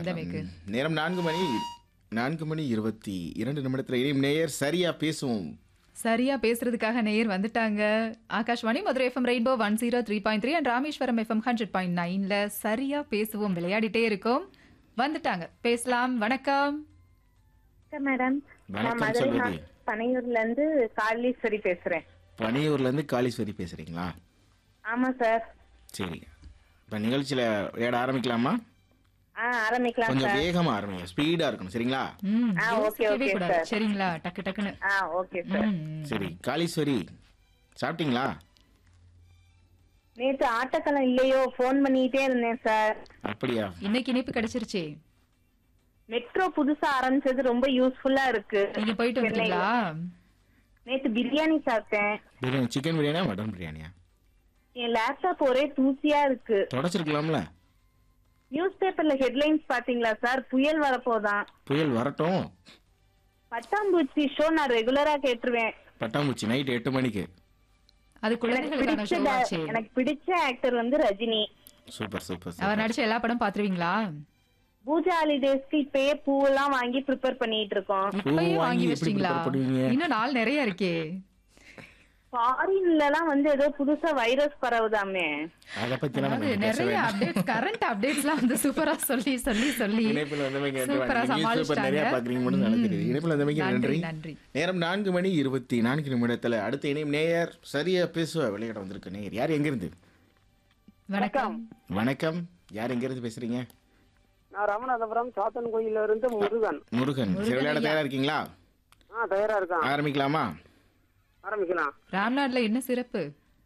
வந்தமைக்கு ம், நேரம் நான்கு மணி நான்கு மணி இருபத்தி இரண்டு நிமிடத்தில் இனியும் நேயர் சரியா பேசுவோம் சரியா பேசுறதுக்காக நேயர் வந்துட்டாங்க Akashvani Madurai FM rainbow one zero three point three and Rameswaram FM hundred point நைன்ல சரியா பேசுவோம் விளையாடிட்டே இருக்கோம் வந்துட்டாங்க பேசலாம் வணக்கம் வணக்கம் மேடம் நான் வணக்கம் மதுரை சொல்றது மா- பனையூர்ல இருந்து காளீஸ்வரி பேசுறேன் பனியூர்ல இருந்து காளீஸ்வரி பேசுறீங்களா ஆமா சார் சரி இப்போ நிகழ்ச்சியில விளையாட ஆரம்பிக்கலாமா ஆ ஆரம்பிக்கலாம் கொஞ்சம் சார் வேகமா ஆரம்பிங்க ஸ்பீடா இருக்கணும் சரிங்களா ம், ஆ, okay, யோசிக்கவே okay, கூடாது. sir. சரிங்களா டக்கு டக்குன்னு ஆ ஓகே சார் ம், ம். சரி காளீஸ்வரி சாப்பிட்டீங்களா நேத்து ஆட்டோக்களம் இல்லையோ ஃபோன் பண்ணிட்டே இருந்தேன் சார் அப்படியா இன்னைக்கு இனிப்பு கிடைச்சிருச்சே மெட்ரோ புதுசா ஆரம்பிச்சது ரொம்ப யூஸ்ஃபுல்லா இருக்கு நீங்க போயிட்டு வந்துட்டீங்களா நேத்து பிரியாணி சாப்பிட்டேன் பிரியாணி சிக்கன் பிரியாணியா மட்டன் பிரியாணியா என் லேப்டாப் ஒரே தூசியா இருக்கு தொடச்சிருக்கலாம்ல நியூஸ் பேப்பர்ல ஹெட்லைன்ஸ் பாத்தீங்களா சார் புயல் வரப்போதான் புயல் வரட்டும் பட்டாம்பூச்சி ஷோ நான் ரெகுலரா கேட்டுருவேன் பட்டாம்பூச்சி நைட் எட்டு மணிக்கு அது எனக்கு குழந்தைகளுக்கான பிடிச்ச ஷோ ஆச்சே da- எனக்கு பிடிச்ச ஆக்டர் வந்து ரஜினி சூப்பர் சூப்பர் அவர் சூப்பர் நடிச்ச எல்லா படம் பாத்துருவீங்களா பூஜா ஹாலிடேஸ்க்கு இப்பயே பூவெல்லாம் வாங்கி ப்ரிப்பேர் பண்ணிட்டு இருக்கோம் இப்பயே வாங்கி வாங்கி எப்படி வச்சிட்டீங்களா prepare பண்ணுவீங்க? இன்னும் நாள் நிறைய இருக்கே ஃபாரின்ல எல்லாம் வந்து ஏதோ புதுசா வைரஸ் பரவுதாமே அதை பத்தி நம்ம அது இங்க பேச நிறைய வேண்டாம். அப்டேட்ஸ் கரண்ட் அப்டேட்ஸ்லாம் வந்து சூப்பரா சொல்லி சொல்லி சொல்லி இணைப்பில் வந்தமைக்கு நன்றி. சூப்பரா நீங்க நியூஸ் பேப்பர் நிறைய சமாளிச்சிட்டாங்க. பாக்குறீங்க மட்டும் நல்லா தெரியுது இணைப்பில் வந்தமைக்கு நன்றி, நன்றி நன்றி. நேரம் நான்கு மணி இருபத்தி நான்கு நிமிடத்துல அடுத்த இணையம் நேயர் சரியா பேசுவ விளையாட வந்திருக்கு நேயர் யார் எங்க இருந்து வணக்கம் வணக்கம் யார் எங்க இருந்து பேசுறீங்க நான் ராமநாதபுரம் சாத்தன் கோயில்ல இருந்து முருகன் முருகன் சரி விளையாட தயாரா இருக்கீங்களா ஆ தயாரா இருக்கான் ஆரம்பிக்கலாமா ஆரம்பிக்கலாம் ராம்நாட்ல என்ன சிறப்பு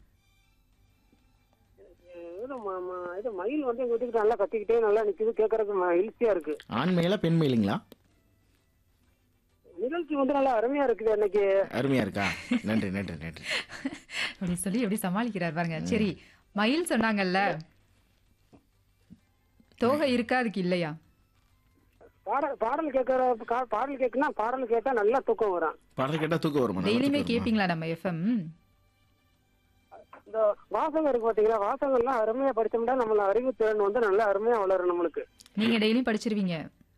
இது ம- ம- இது மயில் வந்து எங்க வீட்டுக்கு நல்லா கத்திக்கிட்டே நல்லா நிக்குது கேட்கறதுக்கு மகிழ்ச்சியா இருக்கு ஆண்மையில பெண்மையிலுங்களா நிகழ்ச்சி வந்து நல்லா அருமையா இருக்குது இன்னைக்கு அருமையா இருக்கா நன்றி நன்றி நன்றி அப்படி சொல்லி எப்படி சமாளிக்கிறார் பாருங்க சரி மயில் சொன்னாங்கல்ல தோகை இருக்கா அதுக்கு இல்லையா பாடல் பாடல் கேட்கற கா- பாடல் கேட்குனா பாடல் கேட்டா நல்லா தூக்கம் வரும் பாடல் கேட்டா தூக்கம் வருமா நல்லா டெய்லியுமே தூக்கம் வருமா? கேப்பீங்களா நம்ம எஃப்எம் இந்த வாசகம் இருக்கு பாத்தீங்களா வாசகம்லாம் அருமையா படிச்சோம்னா நம்மள அறிவுத்திறன் வந்து நல்லா அருமையா வளரும் நம்மளுக்கு நீங்க டெய்லியும் படிச்சிருவீங்க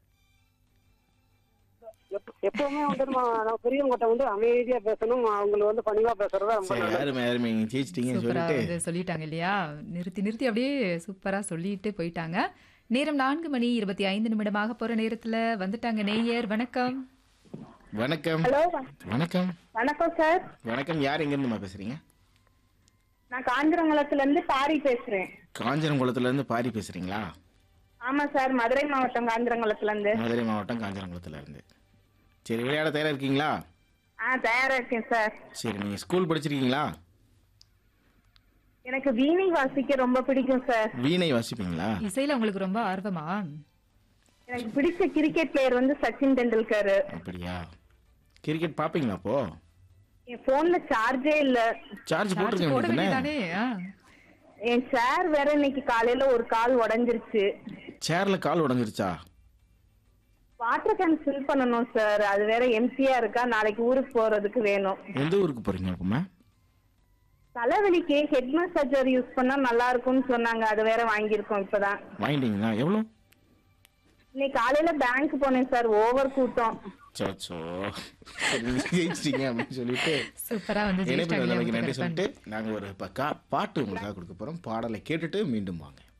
எப்ப- எப்பவுமே வந்து நம்ம நம்ம பெரியவங்ககிட்ட வந்து அமைதியா பேசணும் அவங்களை வந்து பணிவா பேசுறதா ரொம்ப சரி நல்லது அருமை அருமை நீங்க ஜெயிச்சிட்டீங்கன்னு சூப்பரா சொல்லிட்டு வந்து சொல்லிட்டாங்க இல்லையா நிறுத்தி நிறுத்தி அப்படியே சூப்பரா சொல்லிட்டு போயிட்டாங்க நேரம் நான்கு மணி இருபத்தி ஐந்து நிமிடமாக போற நேரத்துல வந்துட்டாங்க நேயர் வணக்கம் வணக்கம் ஹலோ வணக்கம் வணக்கம் சார் வணக்கம் யார் எங்க இருந்துமா பேசுறீங்க நான் காஞ்சிரங்குளத்துல இருந்து பாரி பேசுறேன் காஞ்சனங்குளத்துல இருந்து பாரி பேசுறீங்களா ஆமா சார் மதுரை மாவட்டம் காஞ்சிரங்குளத்துல இருந்து மதுரை மாவட்டம் காஞ்சனங்குளத்துல இருந்து சரி விளையாட தயாரா இருக்கீங்களா ஆ தயாரா இருக்கேன் சார் சரி நீங்க ஸ்கூல் படிச்சிருக்கீங்களா எனக்கு வீணை வாசிக்க ரொம்ப பிடிக்கும் சார் வீணை வாசிப்பீங்களா இசையில உங்களுக்கு ரொம்ப ஆர்வமா எனக்கு பிடிச்ச கிரிக்கெட் பிளேயர் வந்து சச்சின் டெண்டுல்கர் அப்படியா கிரிக்கெட் பாப்பீங்களா அப்போ என் போன்ல சார்ஜே இல்ல சார்ஜ் சார்ஜ் போட்டுருக்க போட வேண்டியதுதானே வேண்டியதானே ஆ. என் சேர் வேற இன்னைக்கு காலையில ஒரு கால் உடைஞ்சிருச்சு சேர்ல கால் உடைஞ்சிருச்சா வாட்டர் கேன் ஃபில் பண்ணணும் சார் அது வேற எம்டியா இருக்கா நாளைக்கு ஊருக்கு போறதுக்கு வேணும் எந்த ஊருக்கு போறீங்க அப்பமா தலைவலிக்கு ஹெட் மசாஜர் யூஸ் பண்ணா நல்லா இருக்கும்னு சொன்னாங்க அது வேற வாங்கியிருக்கோம் இப்பதான் வாங்கிட்டீங்களா எவ்வளோ இன்னைக்கு காலையில பேங்க் போனேன் சார் ஓவர் கூட்டம் சோச்சோ ஜெயிச்சிட்டீங்க அப்படின்னு சொல்லிட்டு சூப்பரா வந்து இணைப்பில் ஜெயிச்சிட்டாங்க வந்தமைக்கு நன்றி இல்லையா? சொல்லிட்டு நாங்க ஒரு ப- கா- பாட்டு உங்களுக்காக கொடுக்க போறோம் பாடலை கேட்டுட்டு மீண்டும் வாங்க